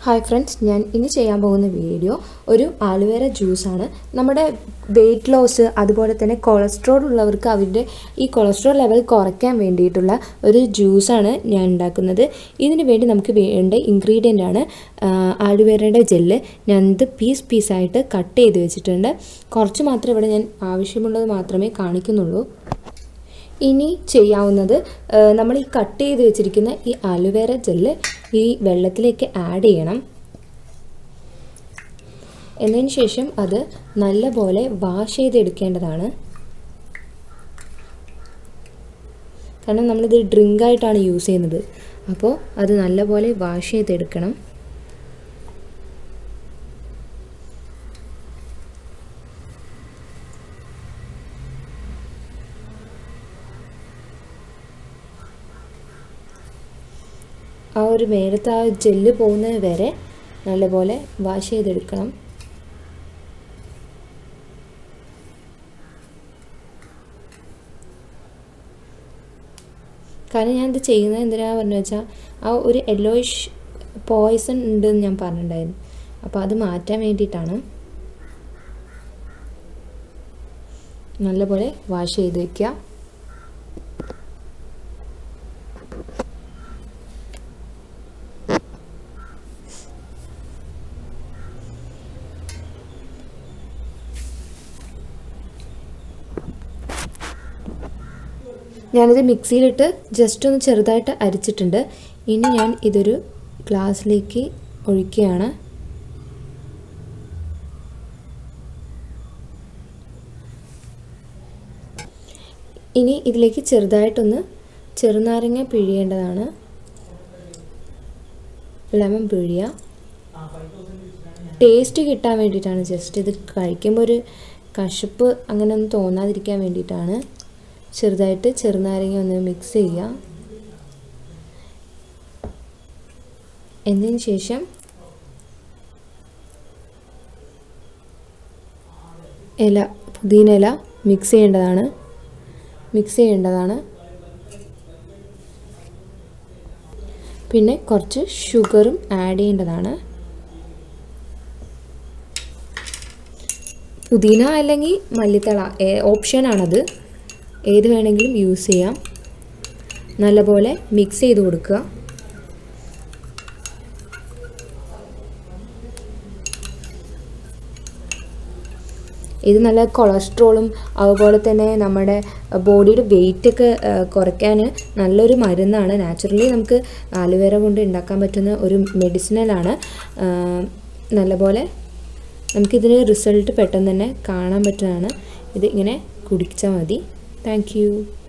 hi friends ഞാൻ ഇനി ചെയ്യാൻ പോകുന്ന വീഡിയോ ഒരു ആലുവേര ജ്യൂസാണ് നമ്മുടെ വെയിറ്റ് ലോസ് അതുപോലെ തന്നെ കൊളസ്ട്രോൾ ഉള്ളവർക്ക് അവരുടെ ഈ കൊളസ്ട്രോൾ ലെവൽ കുറയ്ക്കാൻ വേണ്ടിയിട്ടുള്ള ഒരു ജ്യൂസാണ് ഞാൻ ഉണ്ടാക്കുന്നത് ഇതിന് വേണ്ടി നമുക്ക് വേണ്ട ഇൻഗ്രീഡിയൻ്റ് ആണ് ആലുവേരയുടെ ജെല്ല് ഞാനിത് പീസ് പീസായിട്ട് കട്ട് ചെയ്ത് വെച്ചിട്ടുണ്ട് കുറച്ച് മാത്രമേ ഇവിടെ ഞാൻ ആവശ്യമുള്ളത് മാത്രമേ കാണിക്കുന്നുള്ളൂ ഇനി ചെയ്യാവുന്നത് നമ്മൾ ഈ കട്ട് ചെയ്ത് വെച്ചിരിക്കുന്ന ഈ അലുവേര ജെല്ല് ഈ വെള്ളത്തിലേക്ക് ആഡ് ചെയ്യണം എന്നതിന് ശേഷം അത് നല്ലപോലെ വാഷ് ചെയ്തെടുക്കേണ്ടതാണ് കാരണം നമ്മളിത് ഡ്രിങ്ക് ആയിട്ടാണ് യൂസ് ചെയ്യുന്നത് അപ്പോൾ അത് നല്ലപോലെ വാഷ് ചെയ്തെടുക്കണം ആ ഒരു മേലത്തെ ആ ജെല്ല് പോകുന്നത് വരെ നല്ലപോലെ വാഷ് ചെയ്തെടുക്കണം കാരണം ഞാനിത് ചെയ്യുന്നത് എന്തിനാണ് പറഞ്ഞു വെച്ചാൽ ആ ഒരു യെല്ലോയിഷ് പോയ്സൺ ഉണ്ടെന്ന് ഞാൻ പറഞ്ഞിട്ടുണ്ടായിരുന്നു അപ്പോൾ അത് മാറ്റാൻ വേണ്ടിയിട്ടാണ് നല്ലപോലെ വാഷ് ചെയ്ത് വയ്ക്കുക ഞാനിത് മിക്സിയിലിട്ട് ജസ്റ്റ് ഒന്ന് ചെറുതായിട്ട് അരിച്ചിട്ടുണ്ട് ഇനി ഞാൻ ഇതൊരു ഗ്ലാസ്സിലേക്ക് ഒഴിക്കുകയാണ് ഇനി ഇതിലേക്ക് ചെറുതായിട്ടൊന്ന് ചെറുനാരങ്ങ പിഴിയേണ്ടതാണ് ലെമൺ പിഴിയുക ടേസ്റ്റ് കിട്ടാൻ വേണ്ടിയിട്ടാണ് ജസ്റ്റ് ഇത് കഴിക്കുമ്പോൾ ഒരു കശപ്പ് അങ്ങനെ ഒന്നും തോന്നാതിരിക്കാൻ വേണ്ടിയിട്ടാണ് ചെറുതായിട്ട് ചെറുനാരങ്ങ ഒന്ന് മിക്സ് ചെയ്യുക എന്നതിന് ശേഷം ഇല പുതിന ഇല മിക്സ് ചെയ്യേണ്ടതാണ് മിക്സ് ചെയ്യേണ്ടതാണ് പിന്നെ കുറച്ച് ഷുഗറും ആഡ് ചെയ്യേണ്ടതാണ് പുതിന അല്ലെങ്കിൽ മല്ലിത്തള ഓപ്ഷനാണത് ഏത് വേണമെങ്കിലും യൂസ് ചെയ്യാം നല്ലപോലെ മിക്സ് ചെയ്ത് കൊടുക്കുക ഇത് നല്ല കൊളസ്ട്രോളും അതുപോലെ തന്നെ നമ്മുടെ ബോഡിയുടെ വെയിറ്റൊക്കെ കുറയ്ക്കാൻ നല്ലൊരു മരുന്നാണ് നാച്ചുറലി നമുക്ക് ആലുവേര കൊണ്ട് ഉണ്ടാക്കാൻ പറ്റുന്ന ഒരു മെഡിസിനലാണ് നല്ലപോലെ നമുക്കിതിന് റിസൾട്ട് പെട്ടെന്ന് തന്നെ കാണാൻ പറ്റുന്നതാണ് ഇത് ഇങ്ങനെ കുടിച്ചാൽ മതി താങ്ക്